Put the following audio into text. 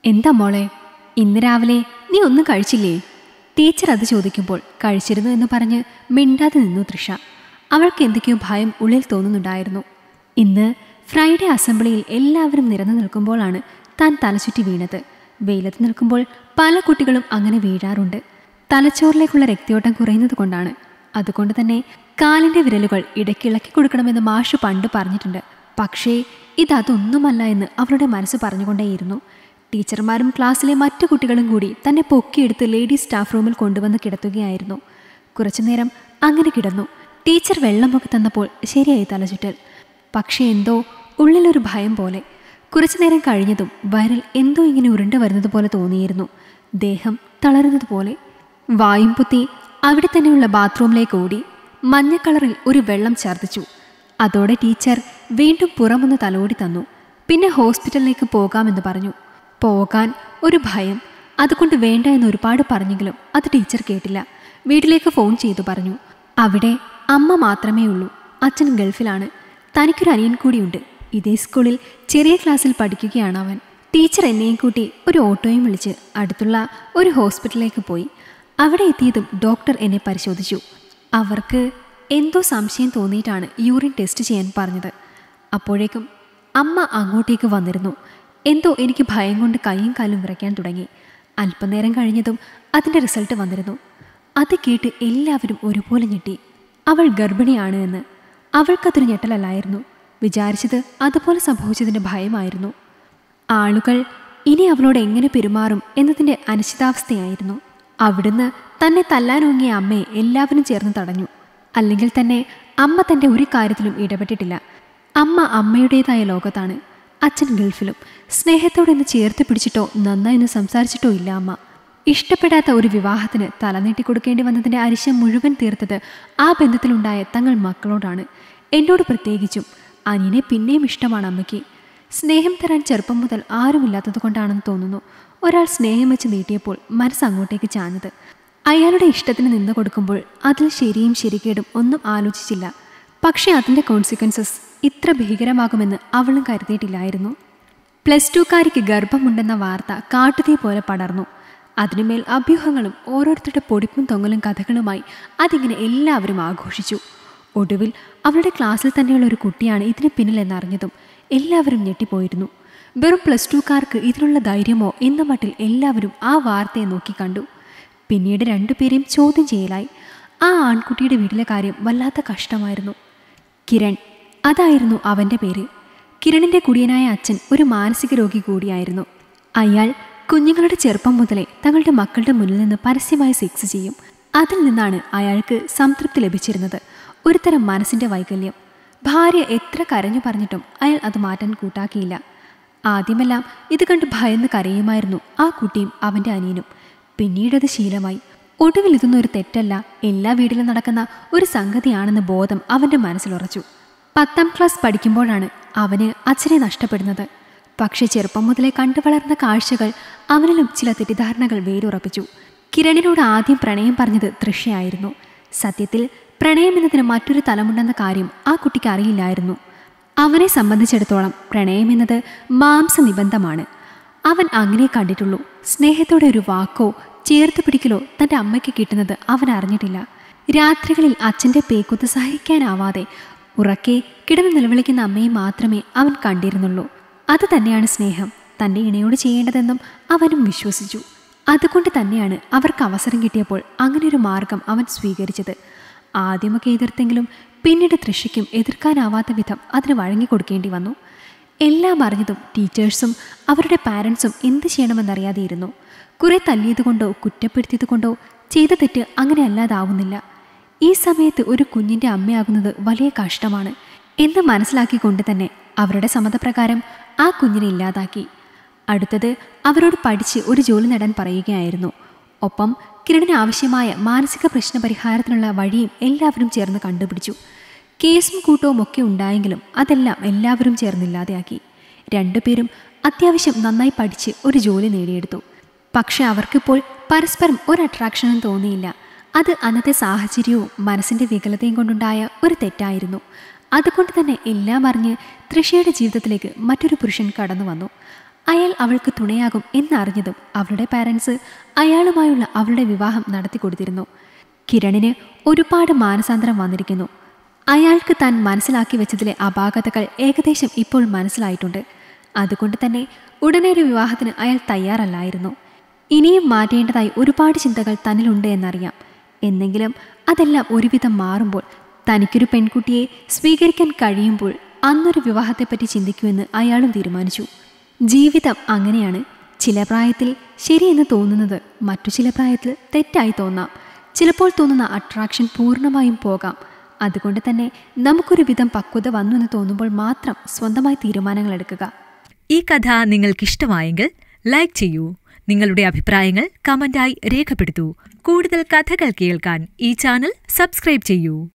എന്താ മോളെ ഇന്ന് രാവിലെ നീ ഒന്നും കഴിച്ചില്ലേ ടീച്ചർ അത് ചോദിക്കുമ്പോൾ കഴിച്ചിരുന്നു എന്ന് പറഞ്ഞ് മിണ്ടാതെ നിന്നു തൃഷ അവൾക്ക് എന്തൊക്കെയോ ഭയം ഉള്ളിൽ തോന്നുന്നുണ്ടായിരുന്നു ഇന്ന് ഫ്രൈഡേ അസംബ്ലിയിൽ എല്ലാവരും നിരന്നു നിൽക്കുമ്പോഴാണ് താൻ തലചുറ്റി വീണത് വെയിലത്ത് നിൽക്കുമ്പോൾ പല കുട്ടികളും അങ്ങനെ വീഴാറുണ്ട് തലച്ചോറിലേക്കുള്ള രക്തയോട്ടം കുറയുന്നത് കൊണ്ടാണ് അതുകൊണ്ട് തന്നെ കാലിന്റെ വിരലുകൾ ഇടയ്ക്കിളക്കി കൊടുക്കണമെന്ന് മാഷ് പണ്ട് പറഞ്ഞിട്ടുണ്ട് പക്ഷേ ഇതതൊന്നുമല്ല എന്ന് അവരുടെ മനസ്സ് പറഞ്ഞുകൊണ്ടേയിരുന്നു ടീച്ചർമാരും ക്ലാസ്സിലെ മറ്റു കുട്ടികളും കൂടി തന്നെ പൊക്കിയെടുത്ത് ലേഡീസ് സ്റ്റാഫ് റൂമിൽ കൊണ്ടുവന്ന് കിടത്തുകയായിരുന്നു കുറച്ചുനേരം അങ്ങനെ കിടന്നു ടീച്ചർ വെള്ളമൊക്കെ തന്നപ്പോൾ ശരിയായി തലചുറ്റൽ പക്ഷേ എന്തോ ഉള്ളിലൊരു ഭയം പോലെ കുറച്ചുനേരം കഴിഞ്ഞതും വയറിൽ എന്തോ ഇങ്ങനെ ഉരുണ്ടു വരുന്നത് പോലെ തോന്നിയിരുന്നു ദേഹം തളരുന്നത് പോലെ വായും പുത്തി അവിടെ തന്നെയുള്ള ബാത്റൂമിലേക്ക് ഓടി മഞ്ഞ കളറിൽ ഒരു വെള്ളം ഛർദ്ദിച്ചു അതോടെ ടീച്ചർ വീണ്ടും പുറമൊന്ന് തലോടി തന്നു പിന്നെ ഹോസ്പിറ്റലിലേക്ക് പോകാമെന്ന് പറഞ്ഞു പോകാൻ ഒരു ഭയം അതുകൊണ്ട് വേണ്ട എന്ന് ഒരുപാട് പറഞ്ഞെങ്കിലും അത് ടീച്ചർ കേട്ടില്ല വീട്ടിലേക്ക് ഫോൺ ചെയ്തു പറഞ്ഞു അവിടെ അമ്മ മാത്രമേ ഉള്ളൂ അച്ഛൻ ഗൾഫിലാണ് തനിക്കൊരു അനിയൻ കൂടിയുണ്ട് ഇതേ സ്കൂളിൽ ചെറിയ ക്ലാസ്സിൽ പഠിക്കുകയാണ് അവൻ ടീച്ചർ എന്നെയും കൂട്ടി ഒരു ഓട്ടോയും വിളിച്ച് അടുത്തുള്ള ഒരു ഹോസ്പിറ്റലിലേക്ക് പോയി അവിടെ എത്തിയതും ഡോക്ടർ എന്നെ പരിശോധിച്ചു അവർക്ക് എന്തോ സംശയം തോന്നിയിട്ടാണ് യൂറിൻ ടെസ്റ്റ് ചെയ്യാൻ പറഞ്ഞത് അപ്പോഴേക്കും അമ്മ അങ്ങോട്ടേക്ക് വന്നിരുന്നു എന്തോ എനിക്ക് ഭയം കൊണ്ട് കൈയും കാലും വിറയ്ക്കാൻ തുടങ്ങി അല്പനേരം കഴിഞ്ഞതും അതിൻ്റെ റിസൾട്ട് വന്നിരുന്നു അത് കേട്ട് എല്ലാവരും ഒരുപോലെ ഞെട്ടി അവൾ ഗർഭിണിയാണ് എന്ന് അവൾക്കതൊരു ഞെട്ടലല്ലായിരുന്നു വിചാരിച്ചത് അതുപോലെ സംഭവിച്ചതിൻ്റെ ഭയമായിരുന്നു ആളുകൾ ഇനി അവളോട് എങ്ങനെ പെരുമാറും എന്നതിൻ്റെ അനിശ്ചിതാവസ്ഥയായിരുന്നു അവിടുന്ന് തന്നെ തല്ലാനോങ്ങിയ അമ്മയെ എല്ലാവരും ചേർന്ന് തടഞ്ഞു അല്ലെങ്കിൽ തന്നെ അമ്മ തൻ്റെ ഒരു കാര്യത്തിലും ഇടപെട്ടിട്ടില്ല അമ്മ അമ്മയുടേതായ ലോകത്താണ് അച്ഛൻ ഗൾഫിലും സ്നേഹത്തോടെ ഒന്ന് ചേർത്ത് പിടിച്ചിട്ടോ നന്നായി ഒന്ന് സംസാരിച്ചിട്ടോ ഇല്ല അമ്മ ഇഷ്ടപ്പെടാത്ത ഒരു വിവാഹത്തിന് തലനീട്ടി കൊടുക്കേണ്ടി വന്നതിൻ്റെ അരിശം മുഴുവൻ തീർത്തത് ആ ബന്ധത്തിലുണ്ടായ തങ്ങൾ മക്കളോടാണ് എന്നോട് പ്രത്യേകിച്ചും അനിയനെ പിന്നെയും ഇഷ്ടമാണ് അമ്മയ്ക്ക് സ്നേഹം തരാൻ ചെറുപ്പം മുതൽ ആരുമില്ലാത്തത് കൊണ്ടാണെന്ന് തോന്നുന്നു ഒരാൾ സ്നേഹം വെച്ച് നീട്ടിയപ്പോൾ മനസ്സ് അങ്ങോട്ടേക്ക് ചാഞ്ഞത് അയാളുടെ ഇഷ്ടത്തിന് നിന്ന് കൊടുക്കുമ്പോൾ അതിൽ ശരിയും ശരിക്കേടും ഒന്നും ആലോചിച്ചില്ല പക്ഷേ അതിൻ്റെ കോൺസിക്വൻസസ് ഇത്ര ഭീകരമാകുമെന്ന് അവളും കരുതിയിട്ടില്ലായിരുന്നു പ്ലസ് ടുക്കാരിക്ക് ഗർഭമുണ്ടെന്ന വാർത്ത കാട്ടുതീ പോലെ പടർന്നു അതിനുമേൽ അഭ്യൂഹങ്ങളും ഓരോരുത്തരുടെ പൊടിപ്പും തൊങ്ങലും കഥകളുമായി അതിങ്ങനെ എല്ലാവരും ആഘോഷിച്ചു ഒടുവിൽ അവളുടെ ക്ലാസ്സിൽ തന്നെയുള്ള ഒരു കുട്ടിയാണ് ഇതിന് പിന്നിലെന്നറിഞ്ഞതും എല്ലാവരും ഞെട്ടിപ്പോയിരുന്നു വെറും പ്ലസ് ടുക്കാർക്ക് ഇതിനുള്ള ധൈര്യമോ എന്ന മട്ടിൽ എല്ലാവരും ആ വാർത്തയെ നോക്കി കണ്ടു പിന്നീട് രണ്ടുപേരെയും ചോദ്യം ചെയ്യലായി ആ ആൺകുട്ടിയുടെ വീട്ടിലെ കാര്യം വല്ലാത്ത കഷ്ടമായിരുന്നു കിരൺ അതായിരുന്നു അവൻ്റെ പേര് കിരണിൻ്റെ കുടിയനായ അച്ഛൻ ഒരു മാനസിക രോഗി കൂടിയായിരുന്നു അയാൾ കുഞ്ഞുങ്ങളുടെ ചെറുപ്പം മുതലേ തങ്ങളുടെ മക്കളുടെ മുന്നിൽ നിന്ന് പരസ്യമായി സെക്സ് ചെയ്യും അതിൽ നിന്നാണ് അയാൾക്ക് സംതൃപ്തി ലഭിച്ചിരുന്നത് ഒരുതരം മനസ്സിൻ്റെ വൈകല്യം ഭാര്യ എത്ര കരഞ്ഞു പറഞ്ഞിട്ടും അയാൾ അത് മാറ്റാൻ കൂട്ടാക്കിയില്ല ആദ്യമെല്ലാം ഇത് കണ്ട് ഭയന്ന് കരയുമായിരുന്നു ആ കുട്ടിയും അവൻ്റെ അനിയനും പിന്നീടത് ശീലമായി ഒടുവിൽ ഇതൊന്നും ഒരു തെറ്റല്ല എല്ലാ വീട്ടിലും നടക്കുന്ന ഒരു സംഗതിയാണെന്ന് ബോധം അവൻ്റെ മനസ്സിലുറച്ചു പത്താം ക്ലാസ് പഠിക്കുമ്പോഴാണ് അവന് അച്ഛനെ നഷ്ടപ്പെടുന്നത് പക്ഷേ ചെറുപ്പം മുതലേ കണ്ടു വളർന്ന കാഴ്ചകൾ അവനിലും ചില തെറ്റിദ്ധാരണകൾ വേരുറപ്പിച്ചു കിരണിനോട് ആദ്യം പ്രണയം പറഞ്ഞത് തൃഷയായിരുന്നു സത്യത്തിൽ പ്രണയം എന്നതിന് മറ്റൊരു തലമുണ്ടെന്ന കാര്യം ആ കുട്ടിക്ക് അറിയില്ലായിരുന്നു അവനെ സംബന്ധിച്ചിടത്തോളം പ്രണയം എന്നത് മാംസ നിബന്ധമാണ് അവൻ അങ്ങനെ കണ്ടിട്ടുള്ളൂ സ്നേഹത്തോടെ ഒരു വാക്കോ ചേർത്ത് പിടിക്കലോ തൻ്റെ അമ്മയ്ക്ക് കിട്ടുന്നത് അവൻ അറിഞ്ഞിട്ടില്ല രാത്രികളിൽ അച്ഛൻ്റെ പേക്കുത്ത് സഹിക്കാനാവാതെ ഉറക്കെ കിടന്ന് നിലവിളിക്കുന്ന അമ്മയെ മാത്രമേ അവൻ കണ്ടിരുന്നുള്ളൂ അത് തന്നെയാണ് സ്നേഹം തൻ്റെ ഇണയോട് ചെയ്യേണ്ടതെന്നും അവനും വിശ്വസിച്ചു അതുകൊണ്ട് തന്നെയാണ് അവർക്ക് അവസരം കിട്ടിയപ്പോൾ അങ്ങനെയൊരു മാർഗം അവൻ സ്വീകരിച്ചത് ആദ്യമൊക്കെ എതിർത്തെങ്കിലും പിന്നീട് തൃഷയ്ക്കും എതിർക്കാനാവാത്ത വിധം അതിന് വഴങ്ങിക്കൊടുക്കേണ്ടി വന്നു എല്ലാം അറിഞ്ഞതും ടീച്ചേഴ്സും അവരുടെ പാരൻസും എന്ത് ചെയ്യണമെന്നറിയാതെയിരുന്നു കുറെ തല്ലിയതുകൊണ്ടോ കുറ്റപ്പെടുത്തിയതുകൊണ്ടോ ചെയ്ത തെറ്റ് അങ്ങനെ അല്ലാതാവുന്നില്ല ഈ സമയത്ത് ഒരു കുഞ്ഞിൻ്റെ അമ്മയാകുന്നത് വലിയ കഷ്ടമാണ് എന്ന് മനസ്സിലാക്കിക്കൊണ്ട് തന്നെ അവരുടെ സമ്മതപ്രകാരം ആ കുഞ്ഞിനെ ഇല്ലാതാക്കി അടുത്തത് അവരോട് പഠിച്ച് ഒരു ജോലി നേടാൻ പറയുകയായിരുന്നു ഒപ്പം കിരണിന് ആവശ്യമായ മാനസിക പ്രശ്ന പരിഹാരത്തിനുള്ള വഴിയും എല്ലാവരും ചേർന്ന് കണ്ടുപിടിച്ചു കേസും കൂട്ടവും ഒക്കെ ഉണ്ടായെങ്കിലും അതെല്ലാം എല്ലാവരും ചേർന്നില്ലാതെയാക്കി രണ്ടുപേരും അത്യാവശ്യം നന്നായി പഠിച്ച് ഒരു ജോലി നേടിയെടുത്തു പക്ഷെ അവർക്കിപ്പോൾ പരസ്പരം ഒരു അട്രാക്ഷനും തോന്നിയില്ല അത് അന്നത്തെ സാഹചര്യവും മനസ്സിൻ്റെ വികലതയും കൊണ്ടുണ്ടായ ഒരു തെറ്റായിരുന്നു അതുകൊണ്ട് തന്നെ എല്ലാം അറിഞ്ഞ് തൃഷയുടെ ജീവിതത്തിലേക്ക് മറ്റൊരു പുരുഷൻ കടന്നു വന്നു അയാൾ അവൾക്ക് തുണയാകും എന്നറിഞ്ഞതും അവളുടെ പാരൻസ് അയാളുമായുള്ള അവളുടെ വിവാഹം നടത്തി കൊടുത്തിരുന്നു കിരണിന് ഒരുപാട് മാനസാന്തരം വന്നിരിക്കുന്നു അയാൾക്ക് താൻ മനസ്സിലാക്കി വെച്ചതിലെ അപാകതകൾ ഏകദേശം ഇപ്പോൾ മനസ്സിലായിട്ടുണ്ട് അതുകൊണ്ട് തന്നെ ഉടനെ ഒരു വിവാഹത്തിന് അയാൾ തയ്യാറല്ലായിരുന്നു ഇനിയും മാറ്റേണ്ടതായി ഒരുപാട് ചിന്തകൾ തന്നിലുണ്ട് എന്നറിയാം എന്നെങ്കിലും അതെല്ലാം ഒരുവിധം മാറുമ്പോൾ തനിക്കൊരു പെൺകുട്ടിയെ സ്വീകരിക്കാൻ കഴിയുമ്പോൾ അന്നൊരു വിവാഹത്തെപ്പറ്റി ചിന്തിക്കുമെന്ന് അയാളും തീരുമാനിച്ചു ജീവിതം അങ്ങനെയാണ് ചില പ്രായത്തിൽ ശരിയെന്ന് തോന്നുന്നത് മറ്റു ചില പ്രായത്തിൽ തെറ്റായി തോന്നാം ചിലപ്പോൾ തോന്നുന്ന അട്രാക്ഷൻ പൂർണ്ണമായും പോകാം അതുകൊണ്ട് തന്നെ നമുക്കൊരു വിധം പക്വത വന്നു എന്ന് തോന്നുമ്പോൾ മാത്രം സ്വന്തമായി തീരുമാനങ്ങൾ എടുക്കുക ഈ കഥ നിങ്ങൾക്കിഷ്ടമായെങ്കിൽ ലൈക്ക് ചെയ്യൂ നിങ്ങളുടെ അഭിപ്രായങ്ങൾ കമന്റായി രേഖപ്പെടുത്തൂ കൂടുതൽ കഥകൾ കേൾക്കാൻ ഈ ചാനൽ സബ്സ്ക്രൈബ് ചെയ്യൂ